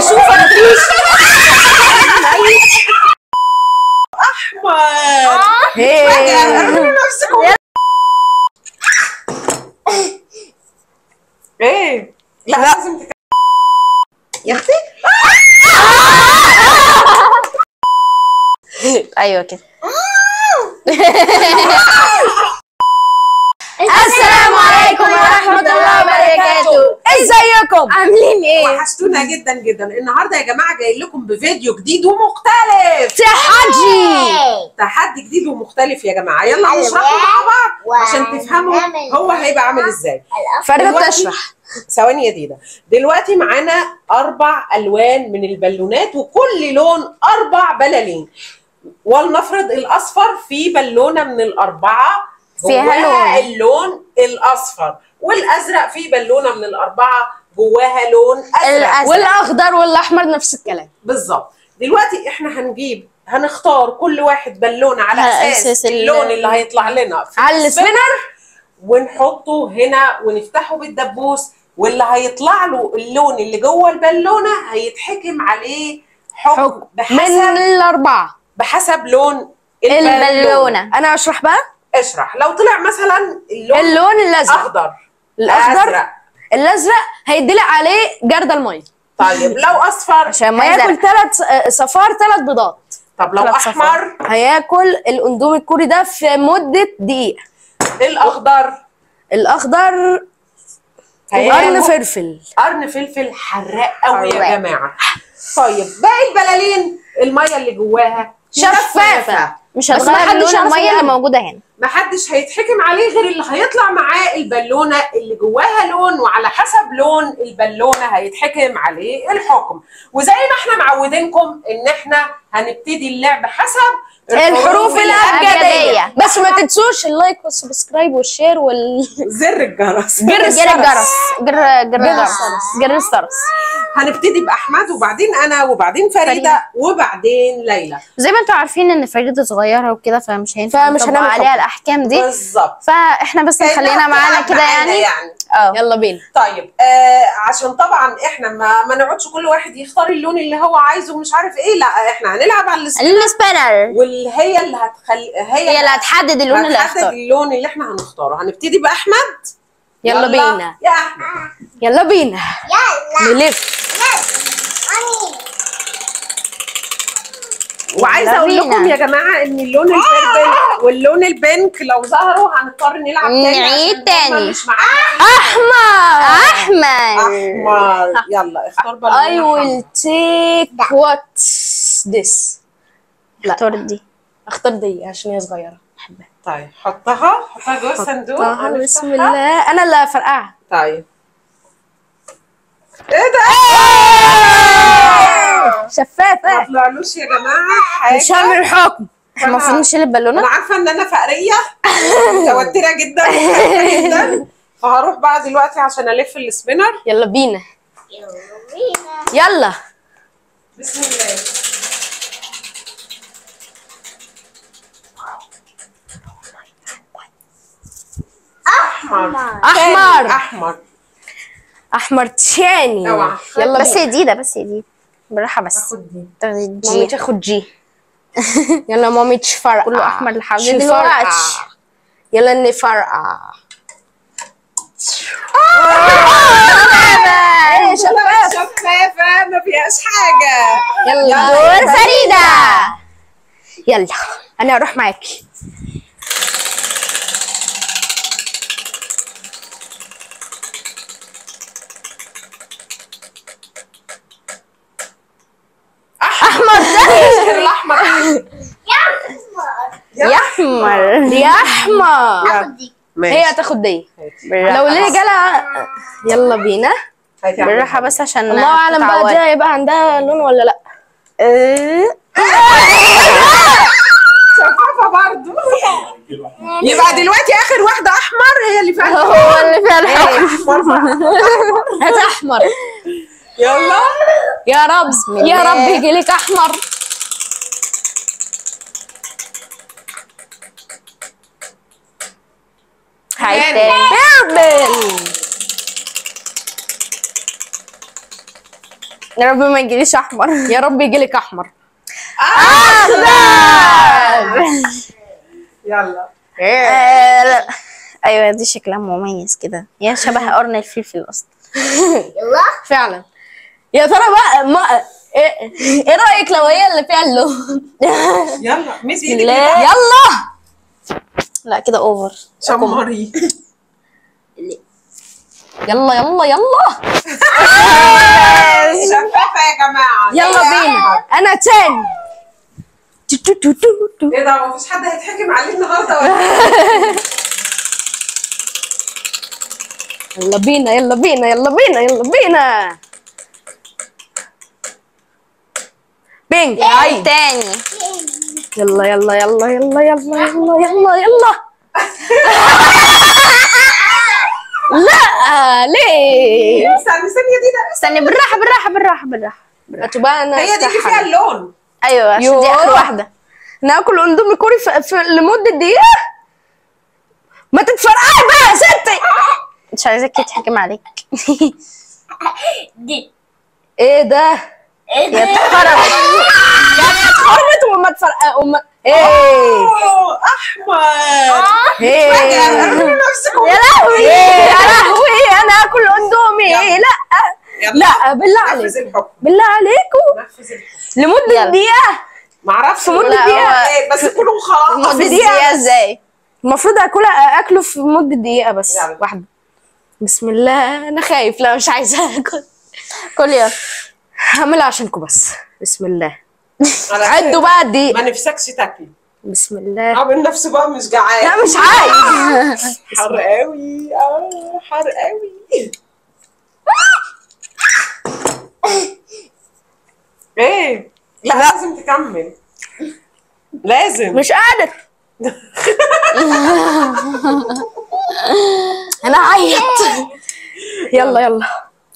اشوف انا فيش احمر هي. اعملوا نفسكم ايه لا لازم تك... يا اختي ايوه كده السلام عليكم ورحمة الله وبركاته ازيكم عاملين ايه وحشتونا جدا جدا النهارده يا جماعه جاي لكم بفيديو جديد ومختلف تحدي تحدي جديد ومختلف يا جماعه يلا هنشرحه مع بعض عشان تفهموا هو هيبقى عامل ازاي فردة دلوقتي- بتشرح ثواني يا ديدا دلوقتي معانا اربع الوان من البالونات وكل لون اربع بلالين ولنفرض الاصفر في بالونه من الاربعه فيها جواها لون. اللون الاصفر والازرق في بالونه من الاربعه جواها لون ازرق الأزرق. والاخضر والاحمر نفس الكلام بالظبط دلوقتي احنا هنجيب هنختار كل واحد بالونه على على اساس, أساس ال- اللون اللي هيطلع لنا في على السبينر ونحطه هنا ونفتحه بالدبوس واللي هيطلع له اللون اللي جوه البالونه هيتحكم عليه حكم حكم من بحسب الاربعة بحسب لون البالونة انا اشرح بقى اشرح لو طلع مثلا اللون اللون الازرق اخضر الاخضر أزرق. الازرق هيدلق عليه جردل الميه طيب لو اصفر عشان ما ياكل ثلاث صفار ثلاث بيضات طب لو ثلاث احمر صفار. هياكل الاندومي الكوري ده في مده دقيقه الاخضر الاخضر هياكل قرن فلفل قرن فلفل حراق قوي يا حراق. جماعه طيب باقي البلالين الميه اللي جواها شفافه مش بس ما هتغير حدش لون يعرف الميه اللي اللي موجوده هنا محدش هيتحكم عليه غير اللي هيطلع معاه البالونه اللي جواها لون وعلى حسب لون البالونه هيتحكم عليه الحكم وزي ما احنا معودينكم ان احنا هنبتدي اللعب حسب الحروف الابجديه الأبجدية. بس ما تنسوش اللايك والسبسكرايب والشير والجرس زر الجرس جر الجرس جر جر الجرس الجرس. جر الجرس هنبتدي باحمد وبعدين انا وبعدين فريده فريدة. وبعدين ليلى زي ما انتم عارفين ان فريدة صغيره وكده فمش هينفع فمش نطبق هنعمل عليها حكم. الاحكام دي بالظبط فاحنا بس كأنها نخلينا معانا بتلعب كده معانا يعني يعني اه يلا بينا طيب آه عشان طبعا احنا ما, ما نقعدش كل واحد يختار اللون اللي هو عايزه ومش عارف ايه لا احنا هنلعب على السبينر السبينر واللي هي اللي هتخلي هي, هي اللي هتحدد اللون اللي هتحدد هيختار اللون اللي احنا هنختاره هنبتدي باحمد يلا بينا يا احمد يلا بينا نلف وعايزه يلا اقول بينا. لكم يا جماعه ان اللون البربل واللون البينك لو ظهروا هنضطر نلعب تاني نعيد عشان هما تاني. مش معانا احمر احمد احمر يلا اختار بالون I will take what this لا اختار دي اختار دي عشان هي صغيره طيب حطها حطها جوه الصندوق طه هنفتحها. بسم الله انا اللي هفرقعها طيب ايه ده؟ ما شفافه طلعلوش يا جماعه مش حاجه هعمل حكم احنا المفروض نشيل انا البالونه عارفه ان انا فقريه متوتره جدا وخايفة جدا فهروح بقى دلوقتي عشان الف السبينر يلا بينا يلا بسم الله احمر أحمر. تاني احمر احمر تاني اوعى. يلا بس بينا يا دي ده بس يا دي بالراحه بس خد دي تاخدي مامي دي تاخد جي يلا مامي تفرقع كله أحمر لحد تفرقع. دلوقتي. يلا نفرقع لا، شفافه ما فيهاش حاجه يلا دور فريده يلا انا هروح معاكي احمر ده الاحمر يا احمر يا احمر ماشي. هي هتاخد دي بالراحة لو ليه بس. جالها يلا بينا هاتي بالراحه أحمد. بس عشان الله اعلم بقى تتعود. دي هيبقى عندها لون ولا لا شفافه برضه يبقى دلوقتي اخر واحده احمر هي اللي فيها هو اللي فيها الحكم احمر بقى. هات احمر يلا يا رب يا الله. رب يجي لك احمر هاي تاني. تاني بيربل يا رب ما يجيليش احمر يا رب يجيلك احمر يلا آه، لا. ايوه دي شكلها مميز كده هي شبه قرن الفلفل اصلا فعلا يا ترى بقى ما ايه, إيه رايك لو هي اللي فيها اللون يلا ميسي ايدك لا. كده. يلا لا كده اوفر شمري يلا يلا يلا شفافه يا جماعه يلا بينا انا تاني تو تو تو تو تو. ايه ده مفيش حد هيتحكم عليه النهارده ولا إيه؟ يلا بينا يلا بينا يلا بينا يلا بينا بينج عيد تاني يلا يلا يلا يلا يلا يلا يلا يلا لا ليه استني ثانيه دي ده استني بالراحه بالراحه بالراحه بالراحه هتبقى انا هي دي اللي فيها اللون ايوه عشان دي يوه. اخر واحده ناكل اندومي كوري في, في لمده دقيقه ما تتفرقعي بقى يا ستي مش عايزاك يتحكم عليك ايه ده يا اتخربت يعني اتخربت وما تفرقع وما ايه اوه احمر ايه اعملوا نفسكم يا لهوي يا لهوي انا اكل اندومي يلا. لا يلا. لا بالله نفذ عليك الحكم بالله عليكم نفذ الحكم لمده يلا. دقيقه معرفش في مدة لا، دقيقة. هو إيه، بس كلهم خلاص في بس دقيقة دي بس. ازاي المفروض اكلها اكله في مده دقيقه بس يلا. واحده بسم الله انا خايف لا مش عايزه اكل كل يوم هعملها عشانكم بس بسم الله على عدوا فكرة، بقى الدقيقه ما نفسكش تاكلي بسم الله عامل نفسه بقى مش جعان لا مش عايز حر قوي اه حر قوي ايه لا, لازم تكمل لازم مش قادر انا عيط يلا يلا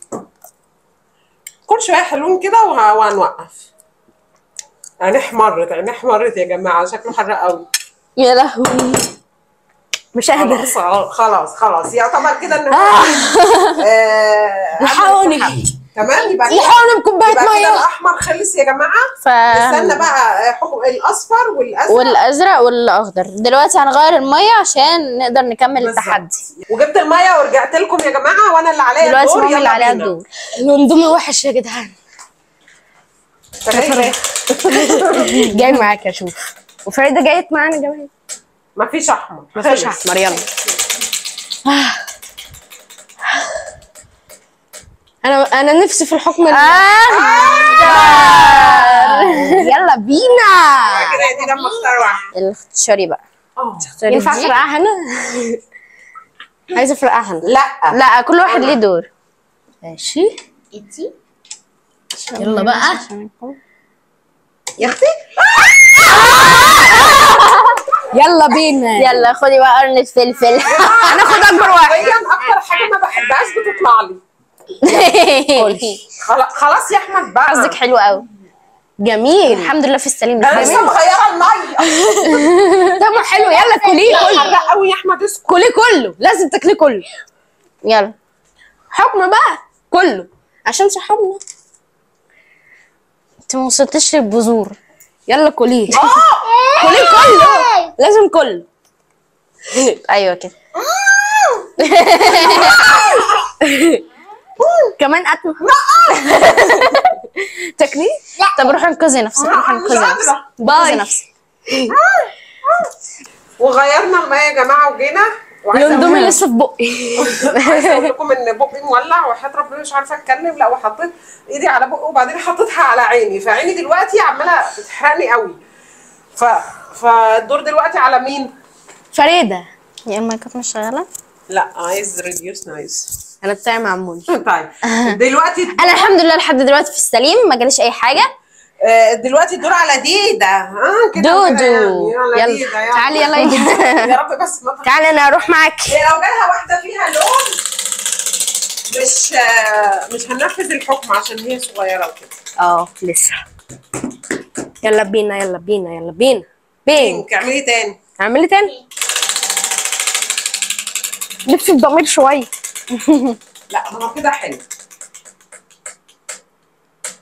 كل شويه حلوين كده وه- وهنوقف عيني احمرت عيني احمرت يا جماعه شكله حر قوي يا لهوي مش قادر خلاص خلاص خلاص يعتبر كده ان هو آه، الحقوني. تمام يبقى كده الحقوني بكوبايه يبقى كده ميه الاحمر خلص يا جماعه ف استنى بقى حكم الاصفر والازرق والازرق والاخضر دلوقتي هنغير الميه عشان نقدر نكمل بالظبط. التحدي وجبت الميه ورجعت لكم يا جماعه وانا اللي عليا دلوقتي الدور مامي اللي يلا عليها بينا. الدور الاندومي وحش يا جدعان فريدة، جاي معاك اشوف وفريده جايت معانا كمان مفيش احمر مفيش خلص. احمر يلا انا انا نفسي في الحكم ال- يلا بينا كده دي لما اختار واحد الشوري بقى اه اختاري ينفع دي. افرقعها انا عايزه افرقعها انا لا لا كل واحد ليه دور ماشي يلا بقى يا اختي يلا بينا يلا خدي بقى قرن الفلفل هناخد اكبر واحد حرفيا اكتر حاجه ما بحبهاش بتطلع لي خلا- خلاص يا احمد بقى قصدك حلو قوي جميل الحمد لله في السليم انا لسه مغيره الميه طب حلو يلا كليه كله حرق قوي يا احمد اسكت كليه كله لازم تاكليه كله يلا حكم بقى كله عشان صحابنا انت ما وصلتش للبذور يلا كليه كليه كله لازم كله ايوه كده كمان اتم تاكليه طب روحي انقذي نفسك روحي مش انقذي نفسك قادرة. انقذي باي نفسك وغيرنا الميه يا جماعه وجينا وعايزه الاندومي أقول- لسه في بقي عايزه اقول لكم ان بقي مولع وحياه ربنا مش عارفه اتكلم لا وحطيت ايدي على بقي وبعدين حطيتها على عيني فعيني دلوقتي عماله بتحرقني قوي ف فالدور دلوقتي على مين؟ فريده يا اما كانت مش شغاله لا عايز ريديوس نايس انا بتاعي معمول طيب دلوقتي انا الحمد لله لحد دلوقتي في السليم ما جاليش اي حاجه آه، دلوقتي الدور على ديدا اه كده دودو. كده يعني. يلا يلا. ديدا يلا تعالي يلا يا يا رب بس ما تعالي انا اروح معاك هي لو جالها واحده فيها لون مش آه، مش هننفذ الحكم عشان هي صغيره وكده اه لسه يلا بينا يلا بينا يلا بينا بين بينك اعملي تاني اعملي تاني نفسي بضمير شويه لا ما هو كده حلو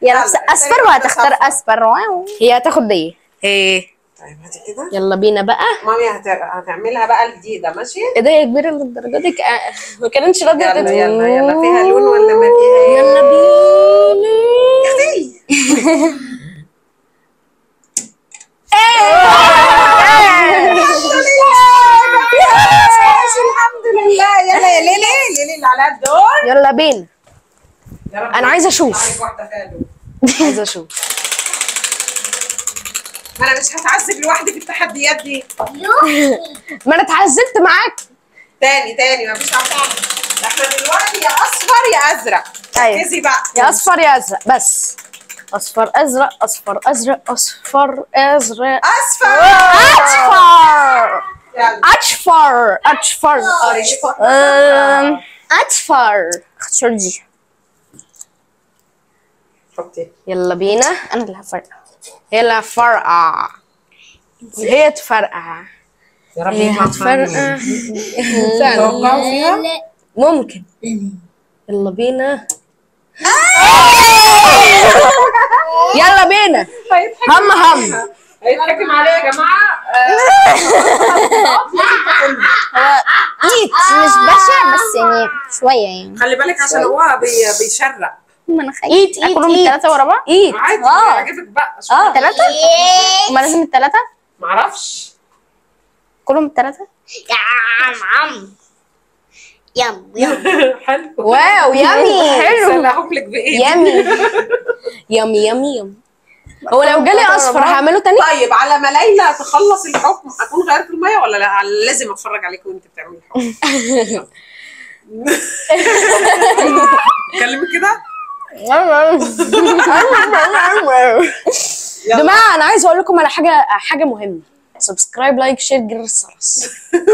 يا لابسه يلا، اصفر التانية وهتختار صفرا. اصفر واو هي هتاخد دي ايه طيب هاتي كده يلا بينا بقى مامي هت- هتعملها بقى الجديده ماشي ايديا كبيره للدرجه دي ك- ما كانتش راضيه يلا تت- يلا يلا فيها لون ولا ما فيها يلا بينا الحمد لله يلا يا ليلي ليلي اللي عليها الدور يلا بينا يا رب أنا عايزة أشوف. عليك واحدة فيها لون. عايزه اشوف ما انا مش هتعذب لوحدي في التحديات دي ما انا اتعذبت معاك تاني تاني مفيش عطانة ده احنا دلوقتي يا اصفر يا ازرق أيوة. ركزي بقى يا اصفر يا ازرق بس اصفر ازرق اصفر ازرق اصفر ازرق اصفر اصفر يلا اصفر اصفر أم، اصفر اختار دي حطي يلا بينا انا اللي هفرق هي اللي هتفرقع هي تفرقع يا رب هي يطلع هتفرقع توقعوا فيها ممكن يلا بينا يلا بينا هيتحكم هم هم هيتحكم عليه يا جماعه ايد مش بشع بس يعني شويه يعني خلي بالك عشان هو بي- بيشرق ما انا خايف ايد ايد كلهم ايد الثلاثه ورا بعض ايد عادي اه يعجبك بقى اه ثلاثه هما لازم الثلاثه معرفش كلهم الثلاثه يا عم عم يم يم حلو واو يامي حلو سلام لك بايدي يامي يامي يامي يامي هو لو جالي اصفر هعمله تاني طيب على ما ليلى تخلص الحكم اكون غيرت الميه ولا لا لازم اتفرج عليك وانت بتعملي الحكم كلمي كده يا جماعه انا عايز اقول لكم على حاجه حاجه مهمه سبسكرايب لايك شير جرس الجرس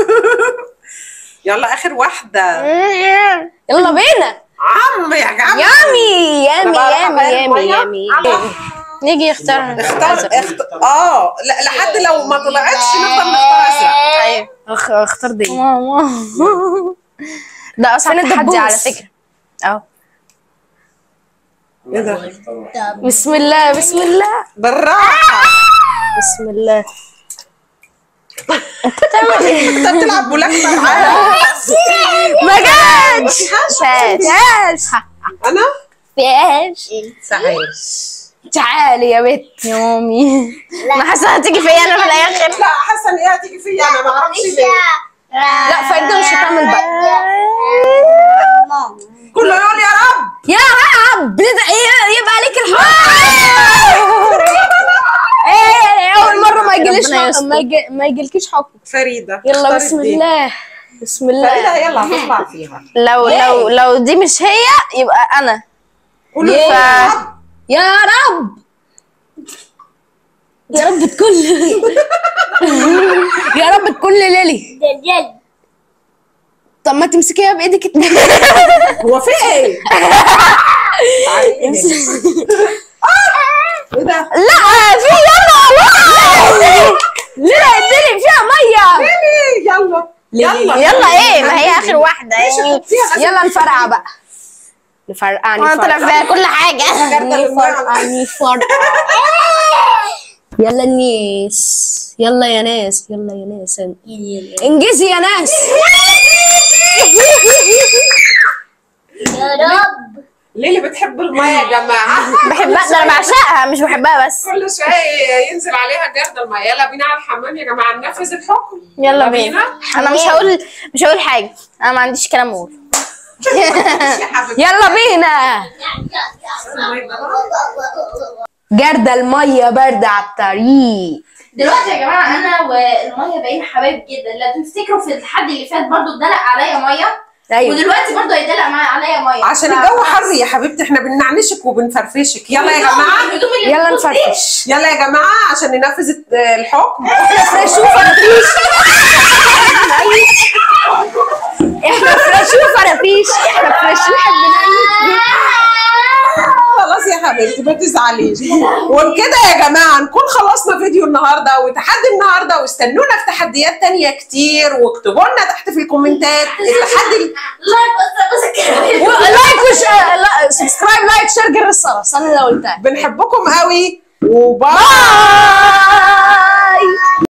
يلا اخر واحده يلا بينا عم يا جماعه يامي يامي بقى يامي أغير يامي المية. يامي عم. نيجي يختار اختار اخت... اه لا لحد لو ما طلعتش نفضل نختار ازرق ايوه أخ... اختار دي ده اصعب فين تحدي الدبوس؟ على فكره اهو ايه ده بسم الله بسم الله بالراحه بسم الله انت بتلعب ملاكمه معاها ما جاتش فاش انا فاش سعيد تعالي يا بت يا مامي انا حاسه هتيجي فيا انا في الاخر لا حاسه ان هي هتيجي فيا انا ما اعرفش ليه لا فريدة مش هتعمل بقى كله يقول يا رب يا رب يبقى يبقى عليك الحكم ايه اول مره ما يجيليش ربنا حكم يستر. ما يجي- ما يجيلكيش حكم فريده يلا اختاري بسم دي. الله بسم فريده الله يلا هتطلع فيها لو لو لو دي مش هي يبقى انا قولوا ياه. يا رب يا رب يا رب تكون يا رب تكون ليلي دجال طب ما تمسكيها بايدك التانية. هو في ايه؟ تعالي ايه ده؟ لا في يلا والله ليلى اديني فيها ميه ليه؟ يلا يلا يلا ايه ما هي اخر واحده يعني يلا نفرقع بقى نفرقع وانا طلع نفرقع فيها كل حاجه نفرقع نفرقع يلا الناس يلا يا ناس يلا يا ناس انجزي يا ناس يا رب ليه اللي بتحب الميه يا جماعه؟ بحبها ده انا بعشقها مش بحبها بس كل شويه ينزل عليها جرد الميه يلا بينا على الحمام يا جماعه ننفذ الحكم يلا بينا انا مش هقول مش هقول حاجه انا ما عنديش كلام اقول يا حبيبتي يلا بينا جردة المية باردة على الطريق دلوقتي يا جماعه انا والميه بقينا حبايب جدا لو تفتكروا في الحد اللي فات برضو اتدلق عليا ميه ايوه ودلوقتي برضو هيدلق معايا عليا ميه عشان ف- الجو حر يا حبيبتي احنا بنعنشك وبنفرفشك يلا يا جماعه الهدوم اللي يلا بتبوظ دي. نفرفش يلا يا جماعه عشان ننفذ الحكم فرفش وفرافيش احنا فريش وفرافيش احنا فريش نحب نعيش خلاص يا حبيبتي ما تزعليش وبكده يا جماعه نكون خلصنا فيديو النهارده وتحدي النهارده واستنونا في تحديات تانية كتير واكتبوا لنا تحت في الكومنتات التحدي لا بس بس الكلام لايك وش لا سبسكرايب لايك شير جرس ساره استنى لو قلتها بنحبكم قوي وباي